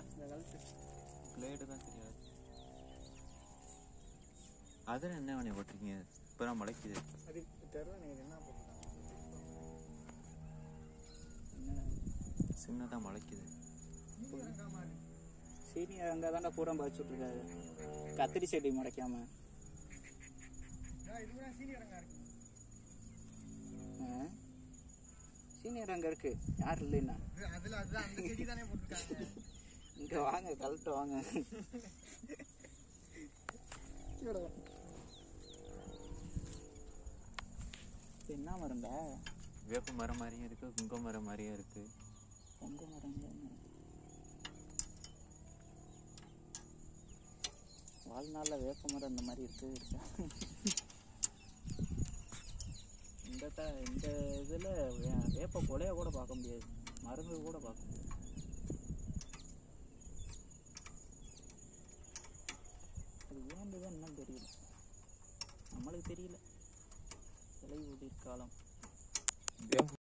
இந்த கழுத்து பிளேடு தான் தெரியாது அதில் என்ன பண்ணி போட்டிருக்கீங்க இப்போ முளைக்குது அது தெரியல நீங்க என்ன போட்டுருக்காங்க சின்னதாக முளைக்குது சீனியர் அங்கே தாண்டா பூரா பறிச்சு விட்ருக்காரு கத்திரி செடி முளைக்காம ஆ? சீனியர் அங்கே இருக்கு யார் இல்லைன்னா அதுல அதுதான் அந்த செடி தானே போட்டுருக்காங்க இங்கே வாங்க கழட்டு வாங்க இது என்ன மரம்டா வேப்ப மரம் மாதிரியும் இருக்கு குங்க மரம் மாதிரியும் இருக்கு பொங்க மரங்க வாழ்நாளில் வேப்ப மரம் இந்த மாதிரி இருக்கு இருக்கா இந்த த இந்த இதில் வேப்ப கொலையை கூட பார்க்க முடியாது மருந்து கூட பார்க்க முடியாது அது ஏன்டுதான் இன்னும் தெரியல நம்மளுக்கு தெரியல விலை ஊதிய காலம்